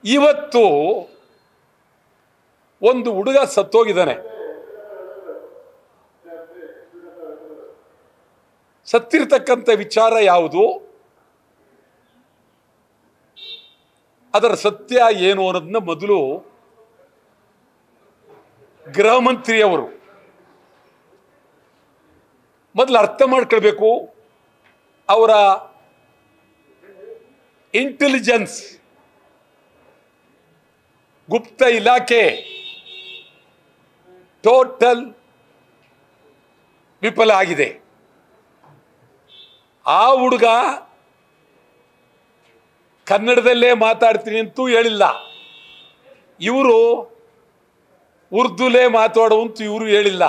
ಇವತ್ತು ಒಂದು ಹುಡುಗ ಸತ್ತೋಗಿದ್ದಾನೆ ಸತ್ತಿರ್ತಕ್ಕಂಥ ವಿಚಾರ ಯಾವುದು ಅದರ ಸತ್ಯ ಏನು ಅನ್ನೋದನ್ನ ಮೊದಲು ಗೃಹ ಮಂತ್ರಿಯವರು ಮೊದಲು ಅರ್ಥ ಮಾಡ್ಕೊಳ್ಬೇಕು ಅವರ ಇಂಟೆಲಿಜೆನ್ಸ್ ಗುಪ್ತ ಇಲಾಖೆ ಟೋಟಲ್ ವಿಫಲ ಆಗಿದೆ ಆ ಹುಡುಗ ಕನ್ನಡದಲ್ಲೇ ಮಾತಾಡ್ತೀನಿ ಅಂತೂ ಹೇಳಿಲ್ಲ ಇವರು ಉರ್ದುಲೇ ಮಾತಾಡುವಂತ ಇವರು ಹೇಳಿಲ್ಲ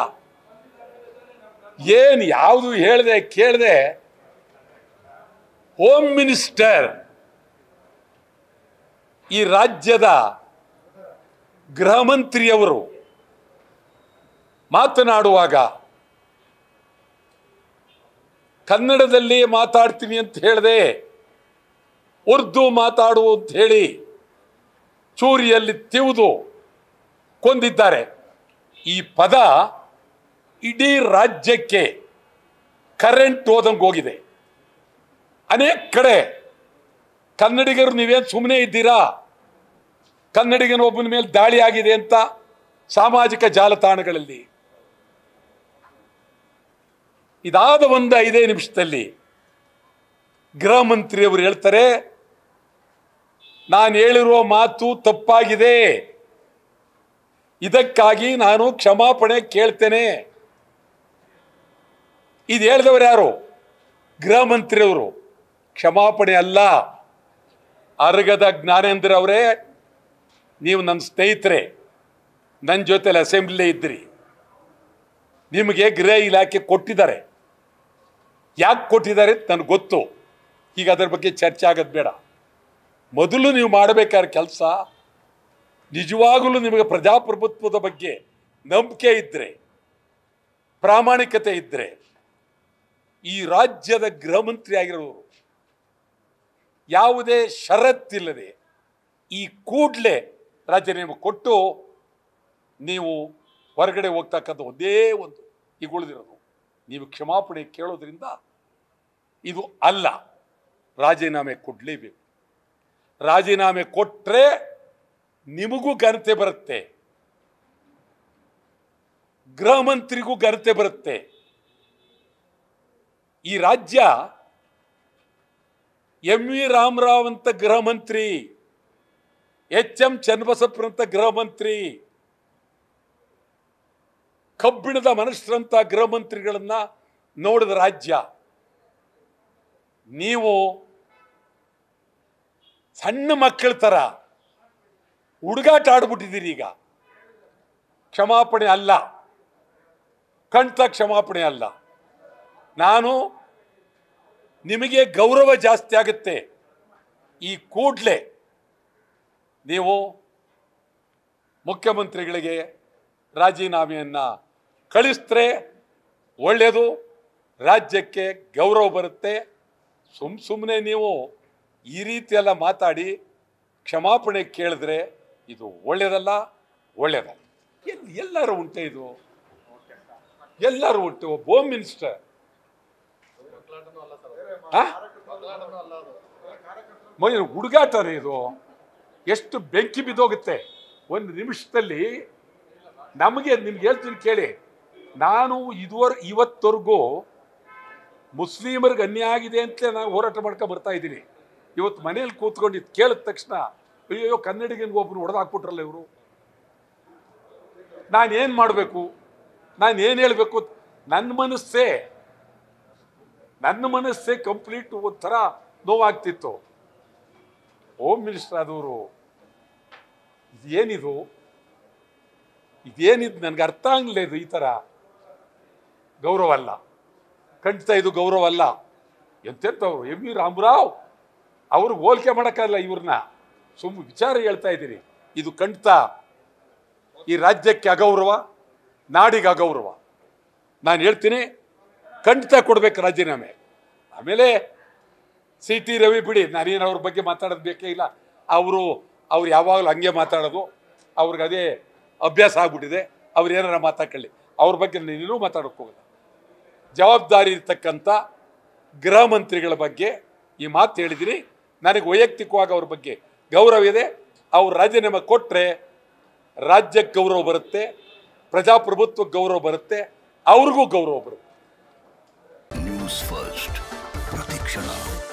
ಏನು ಯಾವುದು ಹೇಳಿದೆ ಕೇಳಿದೆ ಹೋಮ್ ಮಿನಿಸ್ಟರ್ ಈ ರಾಜ್ಯದ ಗೃಹ ಮಂತ್ರಿಯವರು ಮಾತನಾಡುವಾಗ ಕನ್ನಡದಲ್ಲಿ ಮಾತಾಡ್ತೀನಿ ಅಂತ ಹೇಳಿದೆ ಉರ್ದು ಮಾತಾಡು ಅಂತ ಹೇಳಿ ಚೂರಿಯಲ್ಲಿ ತಿವಿದು ಕೊಂದಿದ್ದಾರೆ ಈ ಪದ ಇಡೀ ರಾಜ್ಯಕ್ಕೆ ಕರೆಂಟ್ ಹೋದಂಗೆ ಹೋಗಿದೆ ಅನೇಕ ಕಡೆ ಕನ್ನಡಿಗರು ನೀವೇನು ಸುಮ್ಮನೆ ಇದ್ದೀರಾ ಕನ್ನಡಿಗನ ಒಬ್ಬನ ಮೇಲೆ ದಾಳಿ ಆಗಿದೆ ಅಂತ ಸಾಮಾಜಿಕ ಜಾಲತಾಣಗಳಲ್ಲಿ ಇದಾದ ಒಂದು ಐದೇ ನಿಮಿಷದಲ್ಲಿ ಗೃಹ ಮಂತ್ರಿಯವರು ಹೇಳ್ತಾರೆ ನಾನು ಹೇಳಿರುವ ಮಾತು ತಪ್ಪಾಗಿದೆ ಇದಕ್ಕಾಗಿ ನಾನು ಕ್ಷಮಾಪಣೆ ಕೇಳ್ತೇನೆ ಇದು ಹೇಳಿದವರು ಯಾರು ಗೃಹ ಮಂತ್ರಿಯವರು ಕ್ಷಮಾಪಣೆ ಅಲ್ಲ ಅರ್ಗದ ಜ್ಞಾನೇಂದ್ರ ಅವರೇ ನೀವು ನನ್ನ ಸ್ನೇಹಿತರೆ ನನ್ನ ಜೊತೆಲಿ ಅಸೆಂಬ್ಲಿ ಇದ್ರಿ ನಿಮಗೆ ಗೃಹ ಇಲಾಖೆ ಕೊಟ್ಟಿದ್ದಾರೆ ಯಾಕೆ ಕೊಟ್ಟಿದ್ದಾರೆ ಅಂತ ನನಗೆ ಗೊತ್ತು ಈಗ ಅದರ ಬಗ್ಗೆ ಚರ್ಚೆ ಆಗೋದು ಬೇಡ ಮೊದಲು ನೀವು ಮಾಡಬೇಕಾದ ಕೆಲಸ ನಿಜವಾಗಲೂ ನಿಮಗೆ ಪ್ರಜಾಪ್ರಭುತ್ವದ ಬಗ್ಗೆ ನಂಬಿಕೆ ಇದ್ದರೆ ಪ್ರಾಮಾಣಿಕತೆ ಇದ್ದರೆ ಈ ರಾಜ್ಯದ ಗೃಹ ಮಂತ್ರಿ ಆಗಿರೋರು ಯಾವುದೇ ಷರತ್ತಿಲ್ಲದೆ ಈ ಕೂಡಲೇ ರಾಜೀನಾಮೆ ಕೊಟ್ಟು ನೀವು ಹೊರಗಡೆ ಹೋಗ್ತಕ್ಕಂಥ ಒಂದೇ ಒಂದು ಈಗ ಉಳಿದಿರೋದು ನೀವು ಕ್ಷಮಾಪಣೆ ಕೇಳೋದ್ರಿಂದ ಇದು ಅಲ್ಲ ರಾಜೀನಾಮೆ ಕೊಡಲೇಬೇಕು ರಾಜೀನಾಮೆ ಕೊಟ್ಟರೆ ನಿಮಗೂ ಘನತೆ ಬರುತ್ತೆ ಗೃಹ ಮಂತ್ರಿಗೂ ಘನತೆ ಬರುತ್ತೆ ಈ ರಾಜ್ಯ ಎಂ ವಿ ರಾಮರಾವ್ ಅಂತ ಗೃಹ ಮಂತ್ರಿ ಎಚ್ ಎಂ ಚನ್ನಬಸಪ್ಪರಂತ ಗೃಹ ಮಂತ್ರಿ ಕಬ್ಬಿಣದ ಮನುಷ್ಯರಂತ ಗೃಹ ಮಂತ್ರಿಗಳನ್ನ ನೋಡಿದ ರಾಜ್ಯ ನೀವು ಸಣ್ಣ ಮಕ್ಕಳ ತರ ಹುಡುಗಾಟ ಆಡ್ಬಿಟ್ಟಿದ್ದೀರಿ ಈಗ ಕ್ಷಮಾಪಣೆ ಅಲ್ಲ ಕಣ್ತ ಕ್ಷಮಾಪಣೆ ಅಲ್ಲ ನಾನು ನಿಮಗೆ ಗೌರವ ಜಾಸ್ತಿ ಆಗುತ್ತೆ ಈ ಕೂಡಲೇ ನೀವು ಮುಖ್ಯಮಂತ್ರಿಗಳಿಗೆ ರಾಜೀನಾಮೆಯನ್ನು ಕಳಿಸಿದ್ರೆ ಒಳ್ಳೆಯದು ರಾಜ್ಯಕ್ಕೆ ಗೌರವ ಬರುತ್ತೆ ಸುಮ್ ಸುಮ್ಮನೆ ನೀವು ಈ ರೀತಿ ಎಲ್ಲ ಮಾತಾಡಿ ಕ್ಷಮಾಪಣೆ ಕೇಳಿದ್ರೆ ಇದು ಒಳ್ಳೆಯದಲ್ಲ ಒಳ್ಳೆಯದಲ್ಲ ಎಲ್ ಎಲ್ಲರೂ ಉಂಟೆ ಇದು ಎಲ್ಲರೂ ಉಂಟು ಒಬ್ಬ ಹೋಮ್ ಮಿನಿಸ್ಟರ್ ಹುಡುಗಾಟನೇ ಇದು ಎಷ್ಟು ಬೆಂಕಿ ಬಿದ್ದೋಗುತ್ತೆ ಒಂದು ನಿಮಿಷದಲ್ಲಿ ನಮಗೆ ನಿಮ್ಗೆ ಹೇಳ್ತೀನಿ ಕೇಳಿ ನಾನು ಇದುವರೆ ಇವತ್ತವರೆಗೂ ಮುಸ್ಲಿಮರಿಗೆ ಅನ್ಯಾಯ ಆಗಿದೆ ಅಂತಲೇ ನಾನು ಹೋರಾಟ ಮಾಡ್ಕೊಂಡು ಬರ್ತಾ ಇದ್ದೀನಿ ಇವತ್ತು ಮನೇಲಿ ಕೂತ್ಕೊಂಡು ಇದು ಕೇಳಿದ ತಕ್ಷಣ ಅಯ್ಯೋ ಕನ್ನಡಿಗನಿಗೆ ಒಬ್ಬರು ಹೊಡೆದಾಕ್ಬಿಟ್ರಲ್ಲ ಇವರು ನಾನೇನು ಮಾಡಬೇಕು ನಾನು ಏನು ಹೇಳಬೇಕು ನನ್ನ ಮನಸ್ಸೇ ನನ್ನ ಮನಸ್ಸೇ ಕಂಪ್ಲೀಟ್ ಒಂಥರ ನೋವಾಗ್ತಿತ್ತು ಹೋಮ್ ಮಿನಿಸ್ಟರ್ ಆದವರು ಇದೇನಿದು ಇದೇನಿದು ನನಗೆ ಅರ್ಥ ಆಗಲಿಲ್ಲ ಇದು ಈ ಥರ ಗೌರವ ಅಲ್ಲ ಖಂಡಿತ ಇದು ಗೌರವ ಅಲ್ಲ ಎಂತೆಂಥವ್ರು ಎಂ ವಿ ರಾಮರಾವ್ ಅವ್ರಿಗೆ ಹೋಲಿಕೆ ಮಾಡೋಕ್ಕಲ್ಲ ಇವ್ರನ್ನ ಸುಮ್ಮ ವಿಚಾರ ಹೇಳ್ತಾ ಇದ್ದೀರಿ ಇದು ಖಂಡಿತ ಈ ರಾಜ್ಯಕ್ಕೆ ಅಗೌರವ ನಾಡಿಗೆ ಅಗೌರವ ನಾನು ಹೇಳ್ತೀನಿ ಖಂಡಿತ ಕೊಡ್ಬೇಕು ರಾಜೀನಾಮೆ ಆಮೇಲೆ ಸಿ ಟಿ ರವಿ ಬಿಡಿ ನಾನೇನು ಅವ್ರ ಬಗ್ಗೆ ಮಾತಾಡೋದು ಬೇಕೇ ಇಲ್ಲ ಅವರು ಅವ್ರು ಯಾವಾಗಲೂ ಹಂಗೆ ಮಾತಾಡೋದು ಅವ್ರಿಗೆ ಅದೇ ಅಭ್ಯಾಸ ಆಗ್ಬಿಟ್ಟಿದೆ ಅವ್ರು ಏನಾರ ಮಾತಾಡ್ಕೊಳ್ಳಿ ಅವ್ರ ಬಗ್ಗೆ ನೀನು ಮಾತಾಡೋಕೆ ಹೋಗಲ್ಲ ಜವಾಬ್ದಾರಿ ಇರ್ತಕ್ಕಂಥ ಗೃಹ ಮಂತ್ರಿಗಳ ಬಗ್ಗೆ ಈ ಮಾತು ಹೇಳಿದ್ದೀನಿ ನನಗೆ ವೈಯಕ್ತಿಕವಾಗಿ ಅವ್ರ ಬಗ್ಗೆ ಗೌರವ ಇದೆ ಅವ್ರು ರಾಜೀನಾಮೆ ಕೊಟ್ಟರೆ ರಾಜ್ಯಕ್ಕೆ ಗೌರವ ಬರುತ್ತೆ ಪ್ರಜಾಪ್ರಭುತ್ವಕ್ಕೆ ಗೌರವ ಬರುತ್ತೆ ಅವ್ರಿಗೂ ಗೌರವ ಬರುತ್ತೆ ನ್ಯೂಸ್ ಫಸ್ಟ್ ಪ್ರತಿಕ್ಷಣ